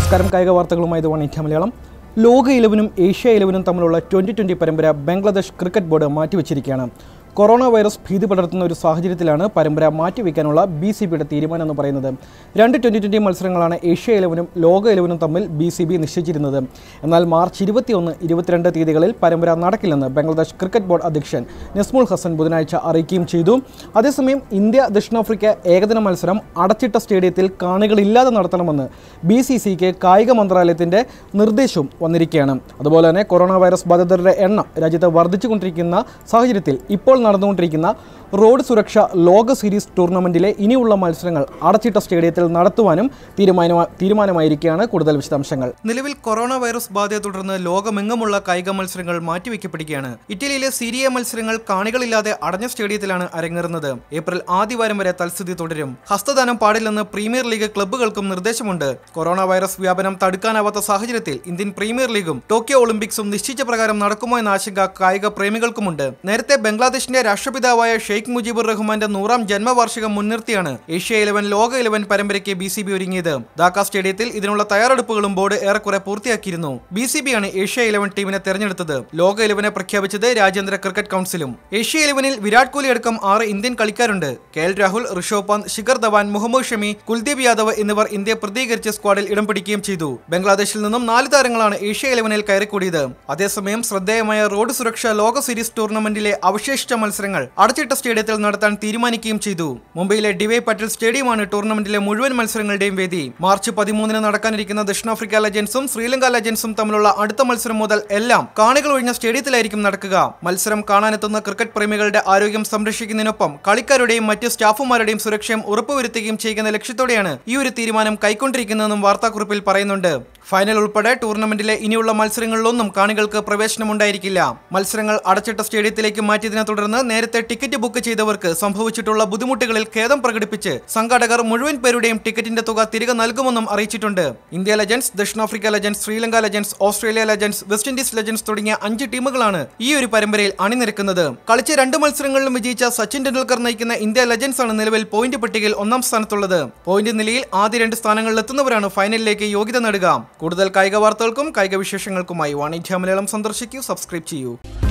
നമസ്കാരം കായിക വാർത്തകളുമായി ഇത് വൺ ഇന്ത്യ മലയാളം ലോക ഇലവനും ഏഷ്യ ഇലവനും തമ്മിലുള്ള ട്വൻ്റി ട്വൻ്റി പരമ്പര ബംഗ്ലാദേശ് ക്രിക്കറ്റ് ബോർഡ് മാറ്റിവെച്ചിരിക്കുകയാണ് കൊറോണ വൈറസ് ഭീതി പടർത്തുന്ന ഒരു സാഹചര്യത്തിലാണ് പരമ്പര മാറ്റിവെക്കാനുള്ള ബി സി ബിയുടെ തീരുമാനം എന്ന് പറയുന്നത് രണ്ട് ട്വൻ്റി ട്വൻ്റി മത്സരങ്ങളാണ് ഏഷ്യ ഇലവനും ലോക ഇലവനും തമ്മിൽ ബി സി ബി നിശ്ചയിച്ചിരുന്നത് എന്നാൽ മാർച്ച് ഇരുപത്തിയൊന്ന് ഇരുപത്തിരണ്ട് തീയതികളിൽ പരമ്പര നടക്കില്ലെന്ന് ബംഗ്ലാദേശ് ക്രിക്കറ്റ് ബോർഡ് അധ്യക്ഷൻ നസ്മുൾ ഹസൻ ബുധനാഴ്ച അറിയിക്കുകയും ചെയ്തു അതേസമയം ഇന്ത്യ ദക്ഷിണാഫ്രിക്ക ഏകദിന മത്സരം അടച്ചിട്ട സ്റ്റേഡിയത്തിൽ കാണികളില്ലാതെ നടത്തണമെന്ന് ബി സി സിക്ക് കായിക മന്ത്രാലയത്തിന്റെ നിർദ്ദേശവും വന്നിരിക്കുകയാണ് അതുപോലെ തന്നെ കൊറോണ വൈറസ് ബാധിതരുടെ എണ്ണം രാജ്യത്ത് വർദ്ധിച്ചുകൊണ്ടിരിക്കുന്ന സാഹചര്യത്തിൽ ഇപ്പോൾ നടന്നുകൊണ്ടിരിക്കുന്ന റോഡ് സുരക്ഷ ലോക സീരീസ് ടൂർണമെന്റിലെ ഇനിയുള്ള മത്സരങ്ങൾ അടച്ചിട്ട സ്റ്റേഡിയത്തിൽ നടത്തുവാനും തീരുമാനമാ തീരുമാനമായിരിക്കുകയാണ് കൂടുതൽ വിശദാംശങ്ങൾ നിലവിൽ കൊറോണ വൈറസ് ബാധയെ തുടർന്ന് ലോകമെങ്ങുമുള്ള കായിക മത്സരങ്ങൾ മാറ്റിവെക്കപ്പെടുകയാണ് ഇറ്റലിയിലെ സീരിയ മത്സരങ്ങൾ കാണികളില്ലാതെ അടഞ്ഞ സ്റ്റേഡിയത്തിലാണ് അരങ്ങേറുന്നത് ഏപ്രിൽ ആദ്യവാരം വരെ തൽസ്ഥിതി തുടരും ഹസ്തദാനം പാടില്ലെന്ന് പ്രീമിയർ ലീഗ് ക്ലബ്ബുകൾക്കും നിർദ്ദേശമുണ്ട് കൊറോണ വൈറസ് വ്യാപനം തടുക്കാനാവാത്ത സാഹചര്യത്തിൽ ഇന്ത്യൻ പ്രീമിയർ ലീഗും ടോക്കിയോ ഒളിമ്പിക്സും നിശ്ചയിച്ച പ്രകാരം നടക്കുമോ എന്ന ആശങ്ക കായിക പ്രേമികൾക്കുമുണ്ട് നേരത്തെ ബംഗ്ലാദേശിന്റെ രാഷ്ട്രപിതാവായ ഷെയ്ഖ് മുജീബുർ റഹ്മാന്റെ നൂറാം ജന്മവാർഷികം മുൻനിർത്തിയാണ് ഏഷ്യ ഇലവൻ ലോക ഇലവൻ പരമ്പരയ്ക്ക് ബി സി ബി ഒരുങ്ങിയത് ധാക്ക സ്റ്റേഡിയത്തിൽ ഇതിനുള്ള തയ്യാറെടുപ്പുകളും ബോർഡ് ഏറെക്കുറെ പൂർത്തിയാക്കിയിരുന്നു ബി സി ബി ആണ് ഏഷ്യ ഇലവൻ ടീമിനെ തെരഞ്ഞെടുത്തത് ലോക ഇലവനെ പ്രഖ്യാപിച്ചത് രാജ്യാന്തര ക്രിക്കറ്റ് കൗൺസിലും ഏഷ്യ ഇലവനിൽ വിരാട് കോഹ്ലി അടക്കം ആറ് ഇന്ത്യൻ കളിക്കാരുണ്ട് കെ എൽ രാഹുൽ ഋഷഭ് പന്ത് ശിഖർ ധവാൻ മുഹമ്മദ് ഷമി കുൽദീപ് യാദവ് എന്നിവർ ഇന്ത്യ പ്രതികരിച്ച സ്ക്വാഡിൽ ഇടം പിടിക്കുകയും ചെയ്തു ബംഗ്ലാദേശിൽ നിന്നും നാല് താരങ്ങളാണ് ഏഷ്യ ഇലവനിൽ കയറിക്കൂടിയത് അതേസമയം ശ്രദ്ധേയമായ റോഡ് സുരക്ഷ ലോക സീരീസ് ടൂർണമെന്റിലെ അവശേഷിച്ച മത്സരങ്ങൾ അടച്ചിട്ട സ്റ്റേഡിയത്തിൽ നടത്താൻ തീരുമാനിക്കുകയും ചെയ്തു മുംബൈയിലെ ഡിവൈ പട്ടേൽ സ്റ്റേഡിയമാണ് ടൂർണമെന്റിലെ മുഴുവൻ മത്സരങ്ങളുടെയും വേദി മാർച്ച് പതിമൂന്നിന് നടക്കാനിരിക്കുന്ന ദക്ഷിണാഫ്രിക്ക ലെജൻസും ശ്രീലങ്ക ലെജൻസും തമ്മിലുള്ള അടുത്ത മത്സരം മുതൽ എല്ലാം കാണികൾ ഒഴിഞ്ഞ സ്റ്റേഡിയത്തിലായിരിക്കും നടക്കുക മത്സരം കാണാനെത്തുന്ന ക്രിക്കറ്റ് പ്രേമികളുടെ ആരോഗ്യം സംരക്ഷിക്കുന്നതിനൊപ്പം കളിക്കാരുടെയും മറ്റ് സ്റ്റാഫുമാരുടെയും സുരക്ഷയും ഉറപ്പുവരുത്തുകയും ചെയ്യുന്ന ലക്ഷ്യത്തോടെയാണ് ഈ ഒരു തീരുമാനം കൈക്കൊണ്ടിരിക്കുന്നതെന്നും വാർത്താക്കുറിപ്പിൽ പറയുന്നുണ്ട് ഫൈനൽ ഉൾപ്പെടെ ടൂർണമെന്റിലെ ഇനിയുള്ള മത്സരങ്ങളിലൊന്നും കാണികൾക്ക് പ്രവേശനമുണ്ടായിരിക്കില്ല മത്സരങ്ങൾ അടച്ചിട്ട സ്റ്റേഡിയത്തിലേക്ക് മാറ്റിയതിനെ തുടർന്ന് നേരത്തെ ടിക്കറ്റ് ബുക്ക് ചെയ്തവർക്ക് സംഭവിച്ചിട്ടുള്ള ബുദ്ധിമുട്ടുകളിൽ ഖേദം പ്രകടിപ്പിച്ച് സംഘാടകർ മുഴുവൻ പേരുടെയും ടിക്കറ്റിന്റെ തുക തിരികെ നൽകുമെന്നും അറിയിച്ചിട്ടുണ്ട് ഇന്ത്യ ലെജൻസ് ദക്ഷിണാഫ്രിക്ക legends Sri Lanka legends Australia legends west Indies legends തുടങ്ങിയ അഞ്ച് ടീമുകളാണ് ഈ ഒരു പരമ്പരയിൽ അണിനിരക്കുന്നത് കളിച്ച രണ്ട് മത്സരങ്ങളിലും വിജയിച്ച സച്ചിൻ ടെണ്ടുൽക്കർ നയിക്കുന്ന ഇന്ത്യ ലെജൻസ് ആണ് നിലവിൽ പോയിന്റ് പട്ടികയിൽ ഒന്നാം സ്ഥാനത്തുള്ളത് പോയിന്റ് നിലയിൽ ആദ്യ രണ്ട് സ്ഥാനങ്ങളിൽ എത്തുന്നവരാണ് ഫൈനലിലേക്ക് യോഗ്യത നേടുക കൂടുതൽ കായിക വാർത്തകൾക്കും കായിക വിശേഷങ്ങൾക്കുമായി വാണിജ്യ മലയാളം സന്ദർശിക്കൂ സബ്സ്ക്രൈബ് ചെയ്യൂ